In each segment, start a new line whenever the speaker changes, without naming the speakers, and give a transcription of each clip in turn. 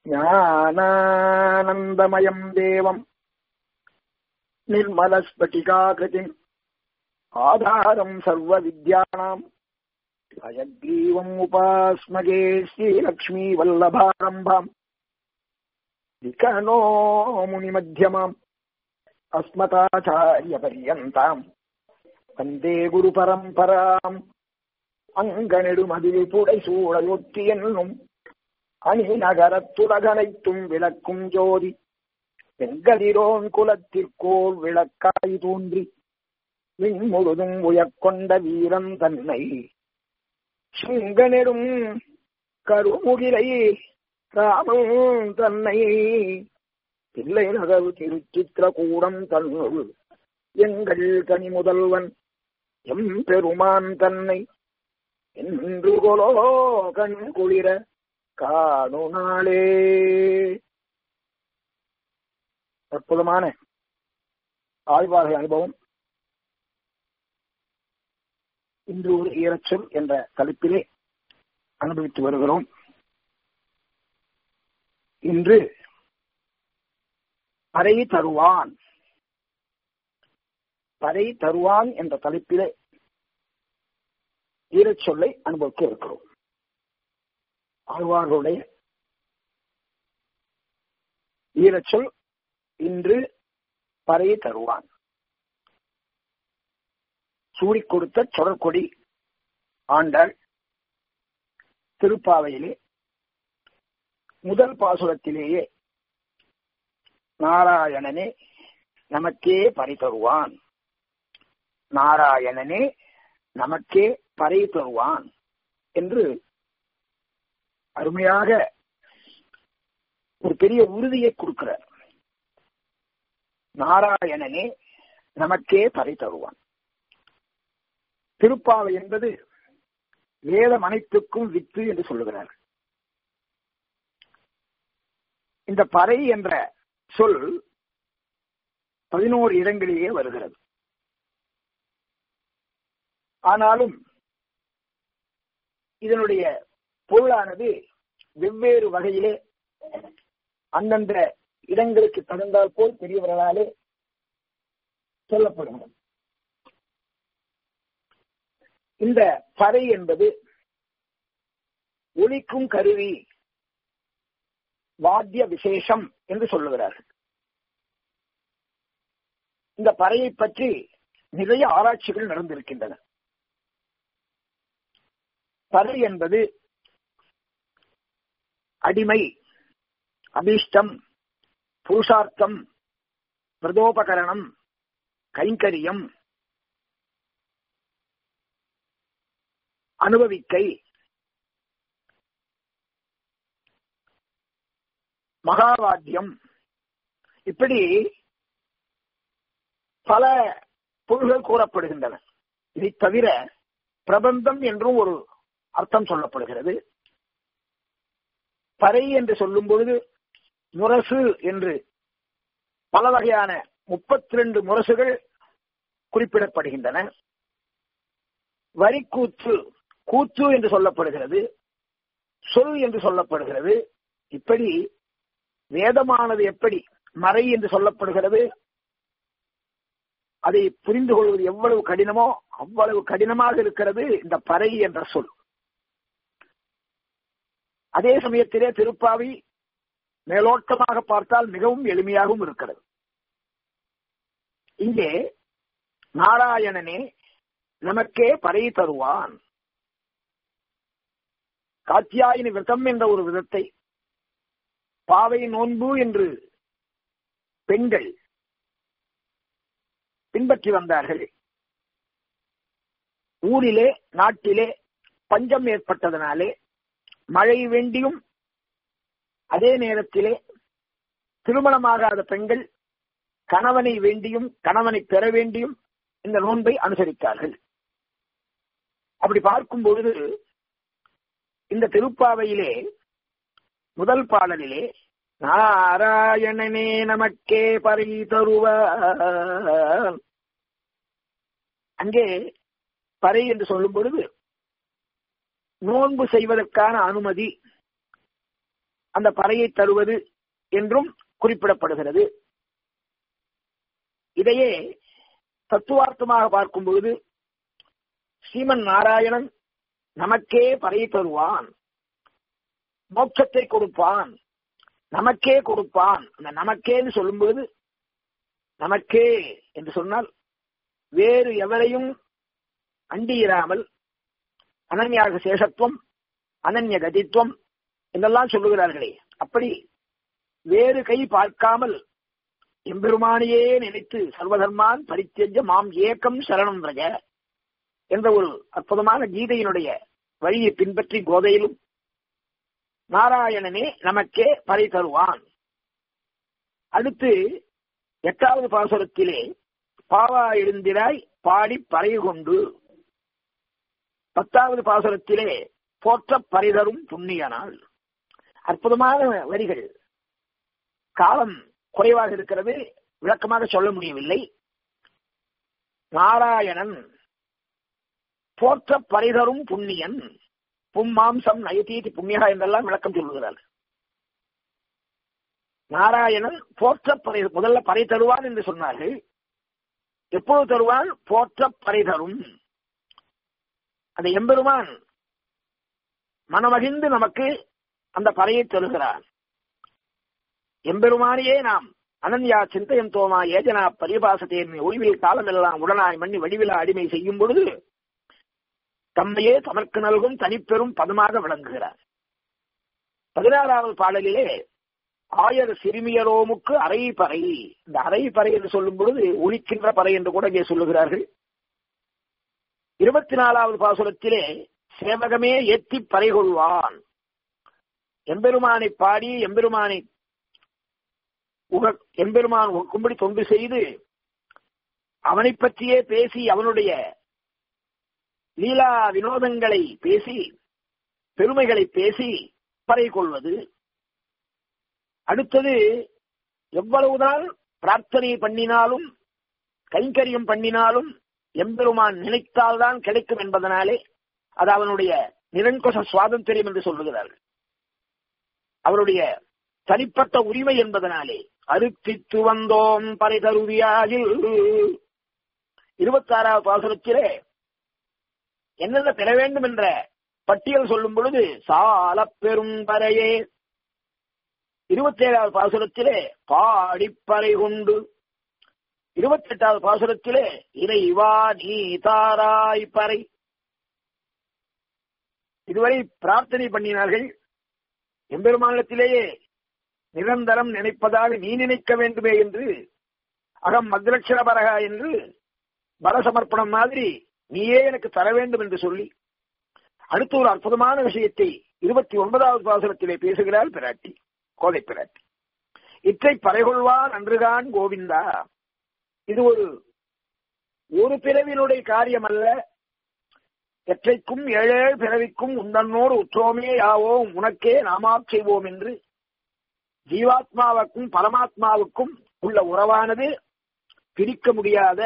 ஞானானந்தமயம் தேவம் निर्मलस्फटिकाकृतिम् आधारम् सर्वविद्यानाम् हयग्रीवम् उपास्मगे श्रीलक्ष्मीवल्लभारम्भाम् विकनो मुनिमध्यमाम् अस्मताचार्यपर्यन्ताम् वन्दे குருபரம்பராம் அங்கனெடுமதில் புடைசூழலொத்தி என்னும் அணி நகரத்துலகனைத்தும் விளக்கும் ஜோதி வெங்கதிரோன் குலத்திற்கோர் விளக்காய் தோன்றி விண்முழுதும் உயக்கொண்ட வீரன் தன்னை சிங்கனெடும் கருமுகிலை ராமன் தன்னை பிள்ளை நகர் திருச்சித்திர கூடம் தன்னுள் எங்கள் கனி முதல்வன் எம் பெருமான் தன்னை என்று கொலோ கண் குளிர காணு நாளே அற்புதமான ஆழ்வார்கள் அனுபவம் இன்று ஒரு ஈரச்சொல் என்ற தலைப்பிலே அனுபவித்து வருகிறோம் இன்று பறை தருவான் பறை தருவான் என்ற தலைப்பிலே ஈரச்சொல்லை அனுபவிக்க இருக்கிறோம் ஆழ்வார்களுடைய ஈரச்சொல் இன்று பறை தருவான் சூடிக் கொடுத்த சொடற்கொடி ஆண்டாள் திருப்பாவையிலே முதல் பாசுரத்திலேயே நாராயணனே நமக்கே பறை தருவான் நாராயணனே நமக்கே பறை தருவான் என்று அருமையாக ஒரு பெரிய உறுதியை கொடுக்கிறார் நாராயணனே நமக்கே பறை தருவான் திருப்பாவை என்பது வேதம் அனைத்துக்கும் வித்து என்று சொல்லுகிறார் இந்த பறை என்ற சொல் பதினோரு இடங்களிலேயே வருகிறது ஆனாலும் இதனுடைய பொருளானது வெவ்வேறு வகையிலே அந்தந்த இடங்களுக்கு தகுந்தால் போல் பெரியவர்களாலே சொல்லப்படுகிறது இந்த பறை என்பது ஒலிக்கும் கருவி வாத்திய விசேஷம் என்று சொல்லுகிறார்கள் இந்த பறையை பற்றி நிறைய ஆராய்ச்சிகள் நடந்திருக்கின்றன பறை என்பது அடிமை அபீஷ்டம் புருஷார்த்தம் பிரதோபகரணம் கைங்கரியம் அனுபவிக்கை மகாவாத்தியம் இப்படி பல பொருள்கள் கூறப்படுகின்றன இதை தவிர பிரபந்தம் என்றும் ஒரு அர்த்தம் சொல்லப்படுகிறது பறை என்று சொல்லும் பொழுது முரசு என்று பல வகையான முப்பத்தி ரெண்டு முரசுகள் குறிப்பிடப்படுகின்றன வரிக்கூத்து கூத்து என்று சொல்லப்படுகிறது சொல் என்று சொல்லப்படுகிறது இப்படி வேதமானது எப்படி மறை என்று சொல்லப்படுகிறது அதை புரிந்து கொள்வது எவ்வளவு கடினமோ அவ்வளவு கடினமாக இருக்கிறது இந்த பறை என்ற சொல் அதே சமயத்திலே திருப்பாவி மேலோட்டமாக பார்த்தால் மிகவும் எளிமையாகவும் இருக்கிறது இங்கே நாராயணனே நமக்கே பறை தருவான் காத்தியாயினி விரதம் என்ற ஒரு விதத்தை பாவை நோன்பு என்று பெண்கள் பின்பற்றி வந்தார்கள் ஊரிலே நாட்டிலே பஞ்சம் ஏற்பட்டதனாலே மழை வேண்டியும் அதே நேரத்திலே திருமணமாகாத பெண்கள் கணவனை வேண்டியும் கணவனை பெற வேண்டியும் இந்த நோன்பை அனுசரித்தார்கள் அப்படி பார்க்கும் பொழுது இந்த திருப்பாவையிலே முதல் பாடலிலே நாராயணனே நமக்கே பறை தருவ அங்கே பறை என்று சொல்லும் பொழுது நோன்பு செய்வதற்கான அனுமதி அந்த பறையை தருவது என்றும் குறிப்பிடப்படுகிறது இதையே தத்துவார்த்தமாக பார்க்கும் பொழுது ஸ்ரீமன் நாராயணன் நமக்கே பறை தருவான் மோட்சத்தை கொடுப்பான் நமக்கே கொடுப்பான் அந்த நமக்கேன்னு சொல்லும்போது நமக்கே என்று சொன்னால் வேறு எவரையும் அண்டியிராமல் அனன்யாக சேஷத்துவம் அனன்ய கதித்துவம் என்றெல்லாம் சொல்லுகிறார்களே அப்படி வேறு கை பார்க்காமல் எம்பெருமானையே நினைத்து சர்வதர்மான் பரித்தெஞ்ச மாம் ஏக்கம் சரணம் ரஜ என்ற ஒரு அற்புதமான கீதையினுடைய வழியை பின்பற்றி கோதையிலும் நாராயணனே நமக்கே பறை தருவான் அடுத்து எட்டாவது பாசுரத்திலே பாவா எழுந்திராய் பாடி பறை கொண்டு பத்தாவது பாசுரத்திலே போற்ற பரிதரும் புண்ணிய நாள் அற்புதமான வரிகள் காலம் குறைவாக இருக்கிறது விளக்கமாக சொல்ல முடியவில்லை நாராயணன் போற்ற பரிதரும் புண்ணியன் பும்மாம்சம் நயதீதி புண்ணியகா என்றெல்லாம் விளக்கம் சொல்லுகிறார் நாராயணன் போற்ற பறை முதல்ல பறை தருவான் என்று சொன்னார்கள் எப்போது தருவான் போற்ற பறை தரும் அந்த எம்பெருமான் மனமகிழ்ந்து நமக்கு அந்த பறையை தருகிறார் எம்பெருமானையே நாம் அனன்யா சிந்தையம் தோமா ஏஜனா பரிபாசத்தேன் ஒளிவில் காலமெல்லாம் உடனாய் மண்ணி வடிவிலா அடிமை செய்யும் பொழுது தம்மையே தமக்கு நல்கும் தனிப்பெரும் பதமாக விளங்குகிறார் பதினாறாவது பாடலிலே ஆயர் சிறுமியரோமுக்கு அரை பறை இந்த அரை பறை என்று சொல்லும் பொழுது ஒழிக்கின்ற பறை என்று கூட இங்கே சொல்லுகிறார்கள் இருபத்தி நாலாவது பாசுரத்திலே சேவகமே எத்தி பறை கொள்வான் எம்பெருமானை பாடி எம்பெருமானை எம்பெருமான் கும்படி தொண்டு செய்து அவனை பற்றியே பேசி அவனுடைய லீலா வினோதங்களை பேசி பெருமைகளை பேசி பறை கொள்வது அடுத்தது எவ்வளவுதான் பிரார்த்தனை பண்ணினாலும் கைங்கரியம் பண்ணினாலும் எம்பெருமான் நினைத்தால்தான் கிடைக்கும் என்பதனாலே அது அவனுடைய நிரங்கொச சுவாதந்திரியம் என்று சொல்லுகிறார்கள் அவருடைய தனிப்பட்ட உரிமை என்பதனாலே அறுத்தித்து வந்தோம் பரிதருவியாகில் இருபத்தி ஆறாவது பாசுரத்திலே என்னென்ன பெற வேண்டும் என்ற பட்டியல் சொல்லும் பொழுது சால பெரும் பறையே இருபத்தி ஏழாவது பாசுரத்திலே பாடிப்பறை கொண்டு இருபத்தி எட்டாவது பாசுரத்திலே இறைவா நீ தாராய் பறை இதுவரை பிரார்த்தனை பண்ணினார்கள் எம்பெருமானத்திலேயே நிரந்தரம் நினைப்பதாக நீ நினைக்க வேண்டுமே என்று அகம் மத்ரக்ஷர பரகா என்று பரசமர்ப்பணம் மாதிரி நீயே எனக்கு தர வேண்டும் என்று சொல்லி அடுத்து ஒரு அற்புதமான விஷயத்தை இருபத்தி ஒன்பதாவது பாசுரத்திலே பேசுகிறார் பிராட்டி கோதை பிராட்டி இற்றை பறைகொள்வான் அன்றுதான் கோவிந்தா இது ஒரு ஒரு பிறவினுடைய காரியம் அல்ல எற்றைக்கும் ஏழேழு பிறவிக்கும் உந்தன்னோடு உற்றோமே யாவோம் உனக்கே நாமாப் செய்வோம் என்று ஜீவாத்மாவுக்கும் பரமாத்மாவுக்கும் உள்ள உறவானது பிரிக்க முடியாத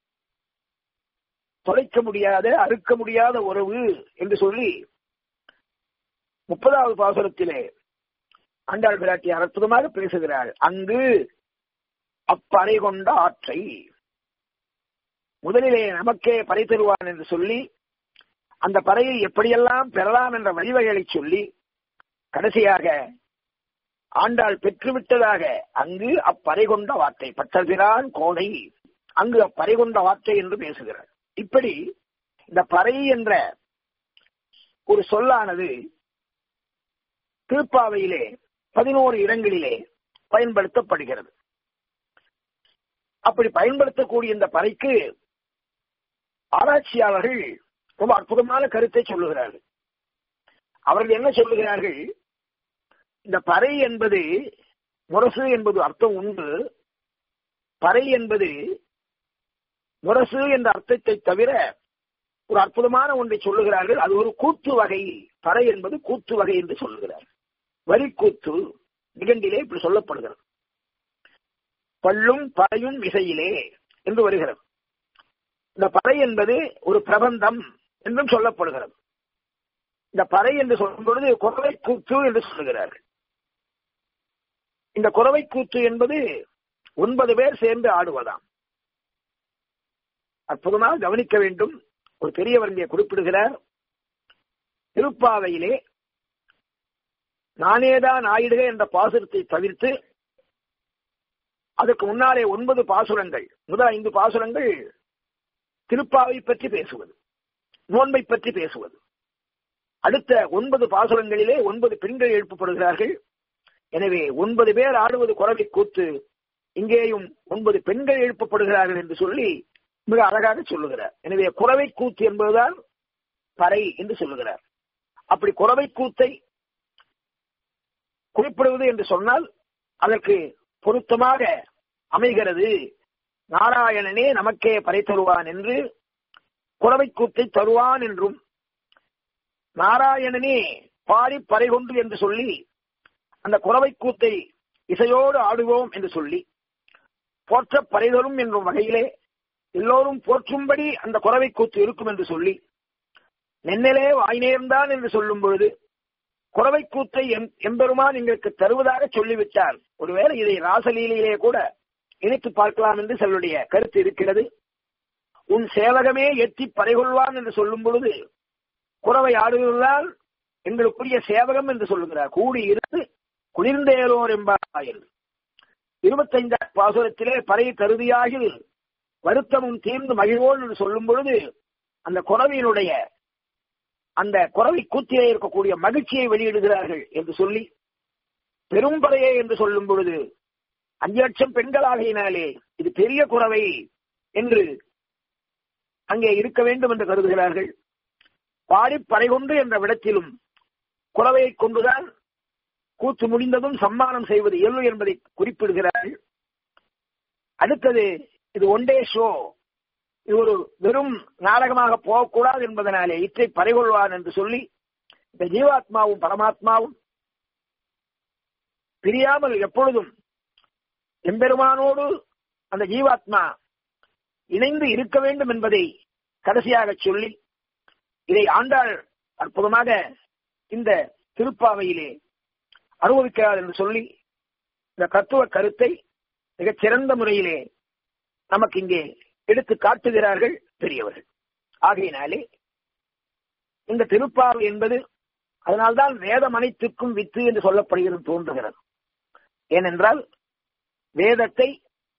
தொலைக்க முடியாத அறுக்க முடியாத உறவு என்று சொல்லி முப்பதாவது பாசுரத்திலே ஆண்டாள் பிராட்டி அற்புதமாக பேசுகிறாள் அங்கு அப்பறை கொண்ட ஆற்றை முதலிலே நமக்கே பறை தருவான் என்று சொல்லி அந்த பறையை எப்படியெல்லாம் பெறலாம் என்ற வழிவகைகளை சொல்லி கடைசியாக ஆண்டாள் பெற்றுவிட்டதாக அங்கு அப்பறை கொண்ட வார்த்தை பட்டர்கிறான் கோடை அங்கு அப்பறை கொண்ட வார்த்தை என்று பேசுகிறார் இப்படி இந்த பறை என்ற ஒரு சொல்லானது திருப்பாவையிலே பதினோரு இடங்களிலே பயன்படுத்தப்படுகிறது அப்படி பயன்படுத்தக்கூடிய இந்த பறைக்கு ஆராய்ச்சியாளர்கள் ரொம்ப அற்புதமான கருத்தை சொல்லுகிறார்கள் அவர்கள் என்ன சொல்லுகிறார்கள் இந்த பறை என்பது முரசு என்பது அர்த்தம் உண்டு பறை என்பது முரசு என்ற அர்த்தத்தை தவிர ஒரு அற்புதமான ஒன்றை சொல்லுகிறார்கள் அது ஒரு கூத்து வகை பறை என்பது கூத்து வகை என்று சொல்லுகிறார் வரி கூத்து நிகண்டிலே இப்படி சொல்லப்படுகிறது பள்ளும் பறையும் இசையிலே என்று வருகிறது இந்த பறை என்பது ஒரு பிரபந்தம் என்றும் சொல்லப்படுகிறது இந்த பறை என்று சொல்லும் பொழுது குரலை கூத்து என்று சொல்லுகிறார்கள் இந்த குறவை கூத்து என்பது ஒன்பது பேர் சேர்ந்து ஆடுவதாம் அற்புதமாக கவனிக்க வேண்டும் ஒரு பெரியவர் இங்கே குறிப்பிடுகிறார் திருப்பாவையிலே நானேதான் ஆயிடுக என்ற பாசுரத்தை தவிர்த்து அதற்கு முன்னாலே ஒன்பது பாசுரங்கள் முதல் ஐந்து பாசுரங்கள் திருப்பாவை பற்றி பேசுவது நோன்பை பற்றி பேசுவது அடுத்த ஒன்பது பாசுரங்களிலே ஒன்பது பெண்கள் எழுப்பப்படுகிறார்கள் எனவே ஒன்பது பேர் ஆடுவது குறவை கூத்து இங்கேயும் ஒன்பது பெண்கள் எழுப்பப்படுகிறார்கள் என்று சொல்லி மிக அழகாக சொல்லுகிறார் எனவே குறவை கூத்து என்பதுதான் பறை என்று சொல்லுகிறார் அப்படி குறவை கூத்தை குறிப்பிடுவது என்று சொன்னால் அதற்கு பொருத்தமாக அமைகிறது நாராயணனே நமக்கே பறை தருவான் என்று குறவை கூத்தை தருவான் என்றும் நாராயணனே பாடி பறை கொண்டு என்று சொல்லி அந்த குறவை கூத்தை இசையோடு ஆடுவோம் என்று சொல்லி போற்ற பறைதரும் என்றும் வகையிலே எல்லோரும் போற்றும்படி அந்த குறவை கூத்து இருக்கும் என்று சொல்லி நென்னலே வாய் நேர்ந்தான் என்று சொல்லும் பொழுது குறவை கூத்தை எம்பெருமான் எங்களுக்கு தருவதாக சொல்லிவிட்டார் ஒருவேளை இதை ராசலீலையிலே கூட இணைத்து பார்க்கலாம் என்று சிலருடைய கருத்து இருக்கிறது உன் சேவகமே எத்தி பறைகொள்வான் என்று சொல்லும் பொழுது குறவை ஆடுவதால் எங்களுக்குரிய சேவகம் என்று சொல்லுகிறார் கூடி இருந்து குளிர்ந்தேலோர் என்பாயில் இருபத்தைந்தாம் பாசுரத்திலே பறை கருதியாகி வருத்தமும் தீர்ந்து மகிழ்வோம் என்று சொல்லும் பொழுது அந்த குறவையினுடைய அந்த குறவை கூத்திலே இருக்கக்கூடிய மகிழ்ச்சியை வெளியிடுகிறார்கள் என்று சொல்லி பெரும்பறையே என்று சொல்லும் பொழுது அஞ்சு லட்சம் பெண்களாகினாலே இது பெரிய குறவை என்று அங்கே இருக்க வேண்டும் என்று கருதுகிறார்கள் பாடி பறை கொண்டு என்ற விடத்திலும் குறவையை கொண்டுதான் கூத்து முடிந்ததும் சம்மானம் செய்வது இயல்பு என்பதை குறிப்பிடுகிறார்கள் அடுத்தது இது ஒன்டே ஷோ இது ஒரு வெறும் நாடகமாக போகக்கூடாது என்பதனாலே இற்றை பறைகொள்வான் என்று சொல்லி இந்த ஜீவாத்மாவும் பரமாத்மாவும் பிரியாமல் எப்பொழுதும் எம்பெருமானோடு அந்த ஜீவாத்மா இணைந்து இருக்க வேண்டும் என்பதை கடைசியாக சொல்லி இதை ஆண்டாள் அற்புதமாக இந்த திருப்பாவையிலே அனுபவிக்கிறார் என்று சொல்லி இந்த தத்துவ கருத்தை மிகச் சிறந்த முறையிலே நமக்கு இங்கே எடுத்து காட்டுகிறார்கள் பெரியவர்கள் ஆகையினாலே இந்த திருப்பாவை என்பது அதனால்தான் வேதம் அனைத்துக்கும் வித்து என்று சொல்லப்படுகிறது தோன்றுகிறது ஏனென்றால் வேதத்தை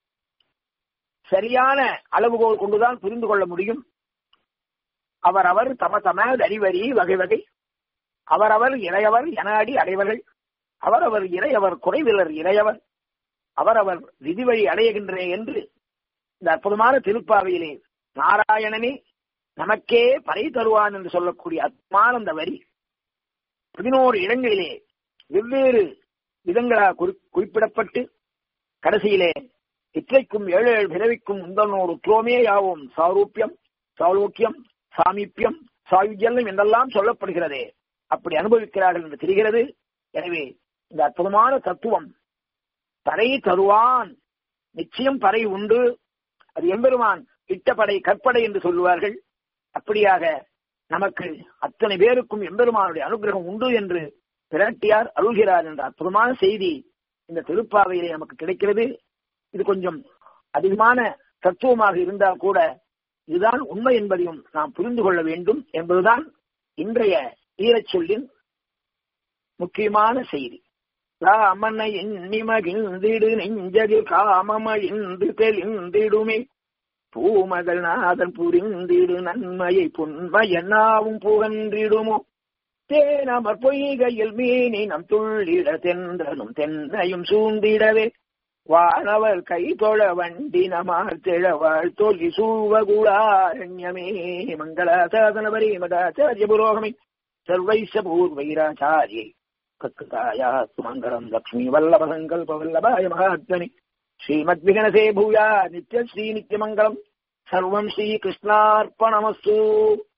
சரியான அளவுகோல் கொண்டுதான் புரிந்து கொள்ள முடியும் அவரவர் தம தம அறிவரி வகை வகை அவரவர் இறையவர் என அடி அடைவர்கள் அவரவர் இறையவர் குறைவிலர் இறையவர் அவரவர் விதிவழி அடைகின்றே என்று இந்த அற்புதமான திருப்பாவையிலே நாராயணனே நமக்கே பறை தருவான் என்று சொல்லக்கூடிய அற்புதமான அந்த வரி பதினோரு இடங்களிலே வெவ்வேறு விதங்களாக குறிப்பிடப்பட்டு கடைசியிலே இற்றைக்கும் ஏழு ஏழு பிறவிக்கும் உந்தனோடு துரோமே யாவும் சாரூப்பியம் சாலோக்கியம் சாமீப்பியம் சாயுஜல்யம் என்றெல்லாம் சொல்லப்படுகிறதே அப்படி அனுபவிக்கிறார்கள் என்று தெரிகிறது எனவே இந்த அற்புதமான தத்துவம் பறை தருவான் நிச்சயம் பறை உண்டு அது எம்பெருமான் இட்டப்படை கற்படை என்று சொல்லுவார்கள் அப்படியாக நமக்கு அத்தனை பேருக்கும் எம்பெருமானுடைய அனுகிரகம் உண்டு என்று பிராட்டியார் அருள்கிறார் என்ற அற்புதமான செய்தி இந்த திருப்பாவையிலே நமக்கு கிடைக்கிறது இது கொஞ்சம் அதிகமான தத்துவமாக இருந்தால் கூட இதுதான் உண்மை என்பதையும் நாம் புரிந்து கொள்ள வேண்டும் என்பதுதான் இன்றைய ஈரச் சொல்லின் முக்கியமான செய்தி ராமனை எண்ணி மகிழ்ந்திடு நெஞ்சதில் காமமழிந்து தெளிந்திடுமே பூமகள் நாதன் புரிந்திடு நன்மையை புன்மையன்னாவும் புகன்றிடுமோ தேனமர் பொய்கையில் மீனி நம் துள்ளிட தென்றனும் தென்னையும் சூழ்ந்திடவே வானவர் கை தொழ வண்டி நமார் திழவாள் தொலி சூவகுளாரண்யமே மங்களாசாதன பரிமதாச்சாரிய புரோகமே சர்வைச பூர்வைராச்சாரியை கத்தாயா சுமங்கலம் லக்ஷ்மி வல்லப சங்கல்ப வல்லபாய மகாத்மனி ஸ்ரீமத்விகணசே பூயா நித்ய ஸ்ரீ நித்யமங்கலம் சர்வம் ஸ்ரீ கிருஷ்ணார்ப்பணமஸ்து